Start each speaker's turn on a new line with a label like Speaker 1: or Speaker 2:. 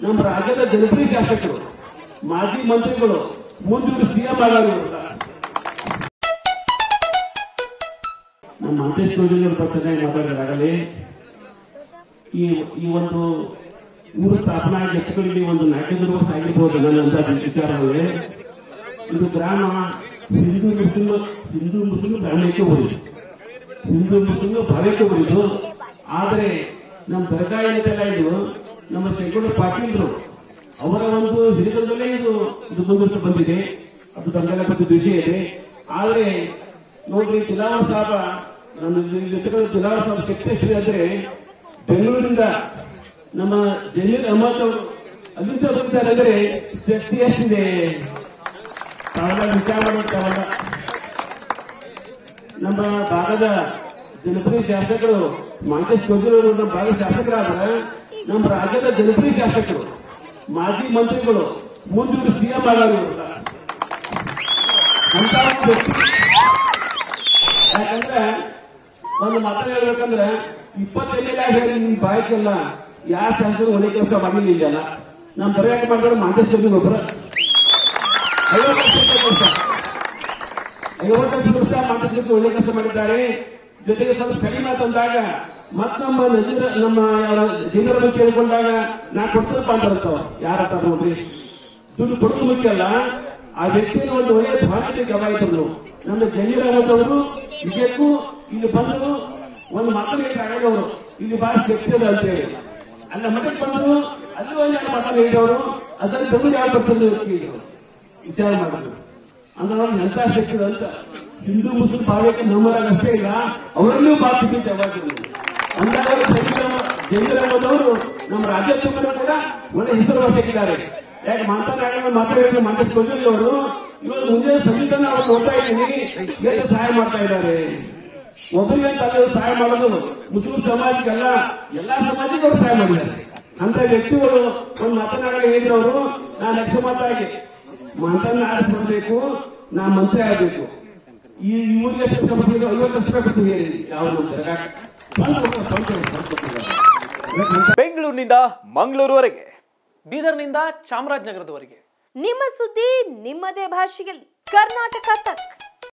Speaker 1: ನಮ್ಮ ರಾಜ್ಯದ ಜನಪ್ರಿಯ ಶಾಸಕರು ಮಾಜಿ ಮಂತ್ರಿಗಳು ಮುಂದಿನ ಸಿಎಂ ಆಗೋರು ಅಂತ ನಮ್ಮ ಮಂತೇಶ್ ಗೌಡರು ಪಕ್ಷದ ಮಾತಾಡೋದಾಗಲಿ ಈ ಈ ಒಂದು ಊರು ಸ್ಥಾಪನಾ ಹೆಚ್ಚುಗಳಿಗೆ ಒಂದು ನಾಲ್ಕೈದು ವರ್ಷ ಆಗಿರ್ಬೋದು ನನ್ನ ಅಂತ ವಿಚಾರದಲ್ಲಿ ಇದು ಗ್ರಾಮ ಹಿಂದೂ ಮುಸ್ಲಿಂ ಹಿಂದೂ ಮುಸ್ಲಿಂ ಬ್ರಾಹ್ಮಣಕ್ಕೆ ಹೋಗಿದೆ ಹಿಂದೂ ಮುಸ್ಲಿಂ ಭಾವಕ್ಕೆ ಹೋಗಿದ್ದು ಆದರೆ ನಮ್ಮ ದರ್ಗಾ ಏನಿದೆಲ್ಲ ಇದು ನಮ್ಮ ಶಂಕರ ಪಾಟೀಲ್ರು ಅವರ ಒಂದು ಹಿಡಿತದಲ್ಲೇ ಇದು ಇದು ಮುಂದುವರೆದು ಬಂದಿದೆ ಅದು ನಮಗೆಲ್ಲ ಗೊತ್ತಿದ್ದ ವಿಷಯ ಇದೆ ಆದರೆ ನೋಡ್ರಿ ತಿಲಾವರ್ ಸಾಹೇಬ ನಮ್ಮ ಜೊತೆಗೆ ತಿಲಾವರ್ ಸಾಹೇಬ್ ಶಕ್ತಿ ಎಷ್ಟಿದೆ ಅಂದ್ರೆ ಬೆಂಗಳೂರಿಂದ ನಮ್ಮ ಜಮೀರ್ ಅಹಮದ್ ಅವರು ಅಲ್ಲಿಂದ ಬಂದಿದ್ದಾರೆ ಅಂದ್ರೆ ಶಕ್ತಿ ಎಷ್ಟಿದೆ ತಾವೆಲ್ಲ ವಿಚಾರ ಮಾಡೋದು ತಾವೆಲ್ಲ ನಮ್ಮ ಭಾಗದ ಜನಪ್ರಿಯ ಶಾಸಕರು ಮಾಂತೇಶ್ ಗೌಜರವರು ನಮ್ಮ ಭಾಗದ ಶಾಸಕರಾದ್ರೆ ನಮ್ಮ ರಾಜ್ಯದ ಜನಪ್ರಿಯ ಶಾಸಕರು ಮಾಜಿ ಮಂತ್ರಿಗಳು ಮುಂದಿನ ಸಿಎಂ ಆಗೋರು ಅಂತ ಅಂತ ಒಂದು ವ್ಯಕ್ತಿ ಯಾಕಂದ್ರೆ ಒಂದು ಮಾತು ಹೇಳ್ಬೇಕಂದ್ರೆ ಇಪ್ಪತ್ತೈದು ಹೇಳಿ ನಿಮ್ ಬಾಯಕ್ಕೆಲ್ಲ ಯಾವ ಶಾಸಕರು ಒಳ್ಳೆ ಕೆಲಸ ಮಾಡಿಲ್ಲ ಇಲ್ಲ ನಮ್ ಬರೆಯಕ್ಕೆ ಮಾಡಿದ್ರೆ ಮಾಂತೇಶ್ ಗೌಜರ್ ಒಬ್ಬರ ಐವತ್ತು ವರ್ಷ ಕೆಲಸ ಐವತ್ತು ವರ್ಷ ಮಾತಾಡಲಿಕ್ಕೆ ಒಳ್ಳೆ ಕೆಲಸ ಮಾಡಿದ್ದಾರೆ ಜೊತೆಗೆ ಸ್ವಲ್ಪ ಕಡಿಮೆ ತಂದಾಗ ಮತ್ ನಮ್ಮ ನಜೀರ ನಮ್ಮ ಜನರ ಕೇಳಿಕೊಂಡಾಗ ನಾ ಕೊಡ್ತೇನಪ್ಪ ಅಂತ ಇರ್ತಾವ ಯಾರ ಹತ್ರ ನೋಡ್ರಿ ದುಡ್ಡು ಕೊಡೋದು ಮುಖ್ಯ ಅಲ್ಲ ಆ ವ್ಯಕ್ತಿಯನ್ನು ಒಂದು ಒಳ್ಳೆಯ ಭಾಷೆಗೆ ಗವಾಯಿತರು ನಮ್ಮ ಜಮೀರ್ ಅಹಮದ್ ಅವರು ನಿಜಕ್ಕೂ ಇಲ್ಲಿ ಬಂದರು ಒಂದು ಮಾತನಾಡಿ ಆಗದವರು ಇಲ್ಲಿ ಬಹಳ ಶಕ್ತಿ ಅದ ಅಂತೇಳಿ ಅಲ್ಲ ಮಠಕ್ಕೆ ಬಂದರು ಅಲ್ಲಿ ಒಂದು ಎರಡು ಮಾತನ್ನು ಹೇಳಿದವರು ಅದರಲ್ಲಿ ಬೆಂಗಳೂರು ಯಾವ ಬರ್ತದೆ ಕೇಳಿದ್ರು ವಿಚಾರ ಮಾಡಿದ್ರು ಅಂದ್ರೆ ಅವ್ರಿಗೆ ಎಂತ ಶಕ್ತಿ ಇದೆ ಅಂತ ಹಿಂದೂ ಮುಸ್ಲಿಂ ಭಾವಕ್ಕೆ ನಮ್ಮರಾಗ ಅಷ್ಟೇ ಇಲ್ಲ ಅವರಲ್ಲೂ ಬಾಕಿ ಯಾವಾಗಿರಲಿ ಅಂದಾಗ ಜಮೀರವರು ನಮ್ಮ ರಾಜ್ಯೋದ್ಯಮರು ಕೂಡ ಒಳ್ಳೆ ಹೆಸರುವಾಸಿಯಾಗಿದ್ದಾರೆ ಯಾಕೆ ಮಾತನಾಡಿದ ಮಾತಾಡಿದ್ರೆ ಮಾತಾಡ್ಸ್ಕೊಂಡ್ರಿ ಅವರು ಇವಾಗ ಮುಂಜಾನೆ ಸಂಗೀತನ ಅವ್ರು ನೋಡ್ತಾ ಇದ್ದೀನಿ ಎಷ್ಟು ಸಹಾಯ ಮಾಡ್ತಾ ಇದ್ದಾರೆ ಒಬ್ಬರಿಗೆ ಅಂತ ಅಲ್ಲ ಇವ್ರು ಸಹಾಯ ಮಾಡೋದು ಮುಸ್ಲಿಂ ಸಮಾಜಕ್ಕೆಲ್ಲ ಎಲ್ಲಾ ಸಮಾಜಕ್ಕೂ ಅವ್ರು ಸಹಾಯ ಮಾಡಿದ್ದಾರೆ ಅಂತ ವ್ಯಕ್ತಿಗಳು ಒಂದು ಮಾತನಾಡಲು ಹೇಳಿದವರು ನಾನು ಲಕ್ಷ ಮಾತಾಗಿ ಮಂತ್ರನ ಆರಿಸ್ಬಿಡ್ಬೇಕು ನಾ ಮಂತ್ರಿ ಆಗಬೇಕು ಈ ಈ ಊರಿಗೆ ಎಷ್ಟು ಸಮಸ್ಯೆ ಇದೆ ಐವತ್ತು ಲಕ್ಷ ರೂಪಾಯಿ ಕೊಡ್ತೀನಿ ಹೇಳಿ ಯಾವ ಮಂತ್ರ ಸ್ವಂತ ಊರು, ಸ್ವಂತ ಊರು, ಸ್ವಂತ ಊರು.
Speaker 2: ಬೆಂಗಳೂರಿನಿಂದ ಮಂಗಳೂರುವರೆಗೆ
Speaker 3: ಬೀದರ್ನಿಂದ ಚಾಮರಾಜನಗರದವರೆಗೆ
Speaker 4: ನಿಮ್ಮ ಸುದ್ದಿ ನಿಮ್ಮದೇ ಭಾಷೆಯಲ್ಲಿ ಕರ್ನಾಟಕ ತಕ್